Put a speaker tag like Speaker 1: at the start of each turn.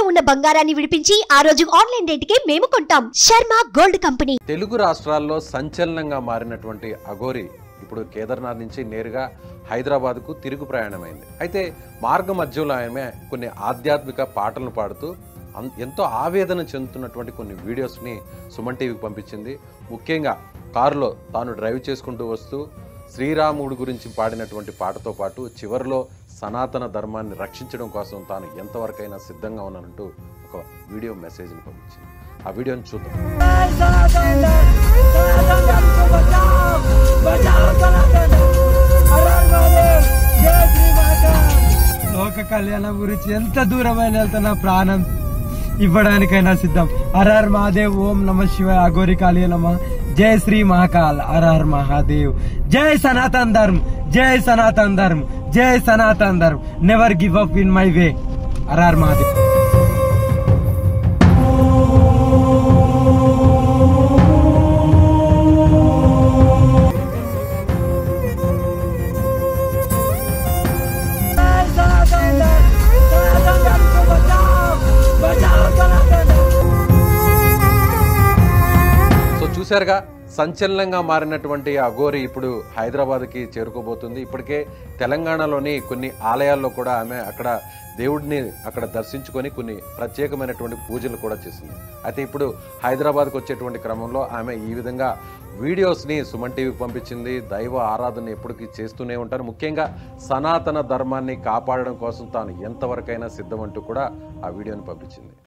Speaker 1: ఉన్న బంగారాన్ని విడిపించి ఆ రోజు ఆన్లైన్ రేటుకే మేము కొంటాం శర్మ గోల్డ్ కంపెనీ
Speaker 2: తెలుగు రాష్ట్రాల్లో సంచలనంగా మారినటువంటి అఘోరి ఇప్పుడు కేదార్నాథ్ నుంచి నేరుగా హైదరాబాద్కు తిరుగు ప్రయాణమైంది అయితే మార్గ మధ్యలో ఆమె కొన్ని ఆధ్యాత్మిక పాటలను పాడుతూ అన్- ఎంతో ఆవేదన చెందుతున్నటువంటి కొన్ని వీడియోస్ని సుమన్ టీవీకి పంపించింది ముఖ్యంగా కారులో తాను డ్రైవ్ చేసుకుంటూ వస్తూ శ్రీరాముడి గురించి పాడినటువంటి పాటతో పాటు చివరిలో సనాతన ధర్మాన్ని రక్షించడం కోసం తాను ఎంతవరకైనా సిద్ధంగా ఉన్నానంటూ ఒక వీడియో మెసేజ్ని పంపించింది ఆ వీడియోని చూద్దాం
Speaker 3: లోక కళ్యాణం గురించి ఎంత దూరమైన వెళ్తున్నా ప్రాణం ఇవ్వడానికైనా సిద్ధం హరహర్ మహాదేవ్ ఓం నమ శివాయ అఘోరి కాళీ నమ జై శ్రీ మహాకాల్ హరహర్ మహాదేవ్ జై సనాతన్ ధర్మ్ జై సనాతన్ ధర్మ్ జై Sanatan Dharm never give up in my way Harahar Mahadev
Speaker 2: so చూశారుగా సంచలనంగా మారినటువంటి ఆ అఘోరి ఇప్పుడు హైదరాబాద్కి చేరుకోబోతుంది ఇప్పటికే తెలంగాణలోని కొన్ని ఆలయాల్లో కూడా ఆమె అక్కడ దేవుడిని అక్కడ దర్శించుకొని కొన్ని ప్రత్యేకమైనటువంటి పూజలు కూడా చేసింది అయితే ఇప్పుడు హైదరాబాద్కి వచ్చేటువంటి క్రమంలో ఆమె ఈ విధంగా వీడియోస్ని సుమన్ టీవీకి పంపించింది దైవ ఆరాధన ఎప్పటికీ చేస్తూనే ఉంటారు ముఖ్యంగా సనాతన ధర్మాన్ని కాపాడడం కోసం తాను ఎంతవరకైనా సిద్ధమంటూ కూడా ఆ వీడియోని పంపించింది